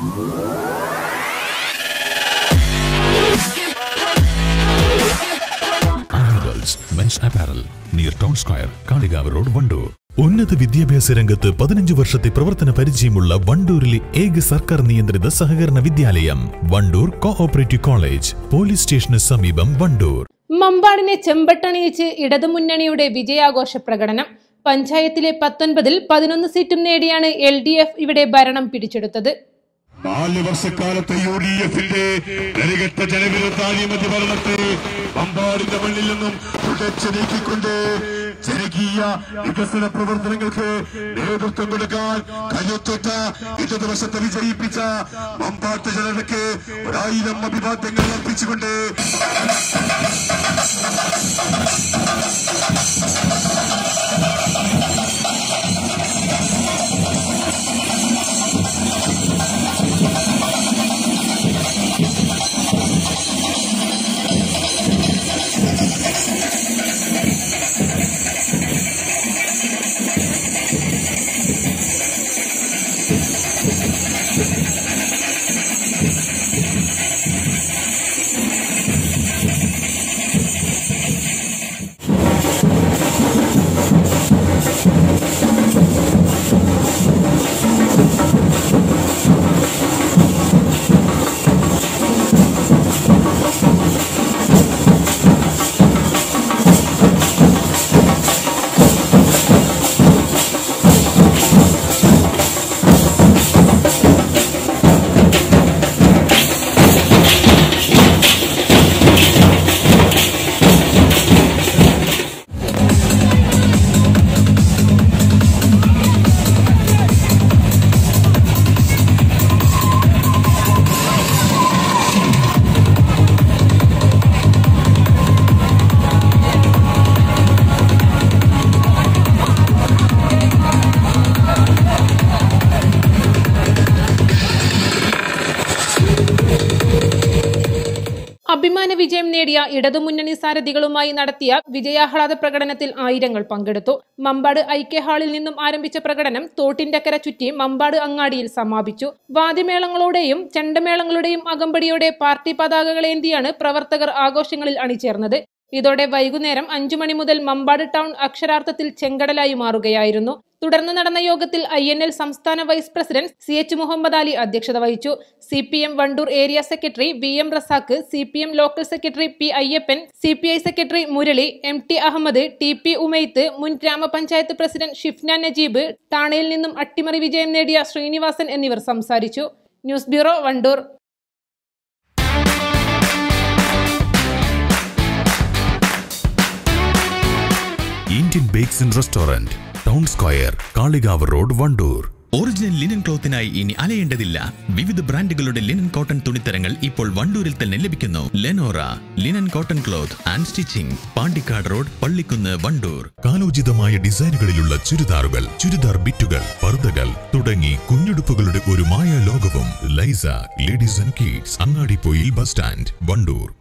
animals men's apparel near town square Kalikavu road Wandoor ഉന്നത വിദ്യാഭ്യാസ രംഗത്ത് പതിനഞ്ച് വർഷത്തെ പ്രവർത്തന പരിചയമുള്ള വണ്ടൂരിലെ ഏക സർക്കാർ നിയന്ത്രിത സഹകരണ വിദ്യാലയം വണ്ടൂർ കോഓപ്പറേറ്റീവ് കോളേജ് പോലീസ് സ്റ്റേഷന് സമീപം വണ്ടൂർ മമ്പാടിനെ ചെമ്പട്ടണിയിച്ച് ഇടതുമുന്നണിയുടെ വിജയാഘോഷ പ്രകടനം പഞ്ചായത്തിലെ പത്തൊൻപതിൽ പതിനൊന്ന് സീറ്റും നേടിയാണ് എൽ ഡി എഫ് ഇവിടെ ഭരണം പിടിച്ചെടുത്തത് നാല് വർഷക്കാലത്തെ യു ഡി എഫിന്റെ നെറികെട്ട ജനവിരുദ്ധ അഴിമതി ഭരണത്തെ പമ്പാടിന്റെ മണ്ണിൽ നിന്നും തുടച്ചു നീക്കിക്കൊണ്ട് ജനകീയ വികസന പ്രവർത്തനങ്ങൾക്ക് നേതൃത്വം കൊടുക്കാൻ കരുത്തുറ്റ ഇടതുവശത്തെ വിജയിപ്പിച്ച മമ്പാട്ട് ജനതയ്ക്ക് ഒരായിരം അഭിവാദ്യങ്ങൾ അർപ്പിച്ചുകൊണ്ട് അഭിമാന വിജയം നേടിയ ഇടതുമുന്നണി സാരഥികളുമായി നടത്തിയ വിജയാഹ്ലാദ പ്രകടനത്തിൽ ആയിരങ്ങൾ പങ്കെടുത്തു മമ്പാട് ഐക്യ ഹാളിൽ നിന്നും ആരംഭിച്ച പ്രകടനം തോട്ടിൻടക്കര ചുറ്റി മമ്പാട് അങ്ങാടിയിൽ സമാപിച്ചു വാദ്യമേളങ്ങളുടെയും ചെണ്ടമേളങ്ങളുടെയും അകമ്പടിയോടെ പാർട്ടി പതാകകളേന്തിയാണ് പ്രവർത്തകർ ആഘോഷങ്ങളിൽ അണിചേർന്നത് ഇതോടെ വൈകുന്നേരം അഞ്ചു മണി മുതൽ മമ്പാട് ടൗൺ അക്ഷരാർത്ഥത്തിൽ ചെങ്കടലായി മാറുകയായിരുന്നു തുടർന്ന് നടന്ന യോഗത്തിൽ ഐ എൻ എൽ സംസ്ഥാന vice president C H Muhammad Ali അധ്യക്ഷത വഹിച്ചു C P M Wandoor area secretary V M Razak C P M local secretary P Ayyappan C P I secretary Murali M T Ahammed T P Umaith മുൻ ഗ്രാമപഞ്ചായത്ത് പ്രസിഡന്റ് ഷിഫ്ന നജീബ് താണയിൽ നിന്നും അട്ടിമറി വിജയം നേടിയ ശ്രീനിവാസൻ എന്നിവർ സംസാരിച്ചു news bureau Wandoor Indian bakes and restaurant town square Kalikavu road Wandoor original linen ക്ലോത്തിനായി ഇനി അലയേണ്ടതില്ല വിവിധ ബ്രാൻഡുകളുടെ ലിനൻ കോട്ടൺ തുണിത്തരങ്ങൾ ഇപ്പോൾ വണ്ടൂരിൽ തന്നെ ലഭിക്കുന്നു Lenora linen cotton cloth and stitching Pandikkad road Pallikkunnu Wandoor കാലോചിതമായ ഡിസൈനുകളിലുള്ള ചുരിദാറുകൾ ചുരിദാർ ബിറ്റുകൾ പർദ്ദകൾ തുടങ്ങി കുഞ്ഞുടുപ്പുകളുടെ ഒരു മായ ലോകവും Laisa ladies and kids Angadippoyil bus stand Wandoor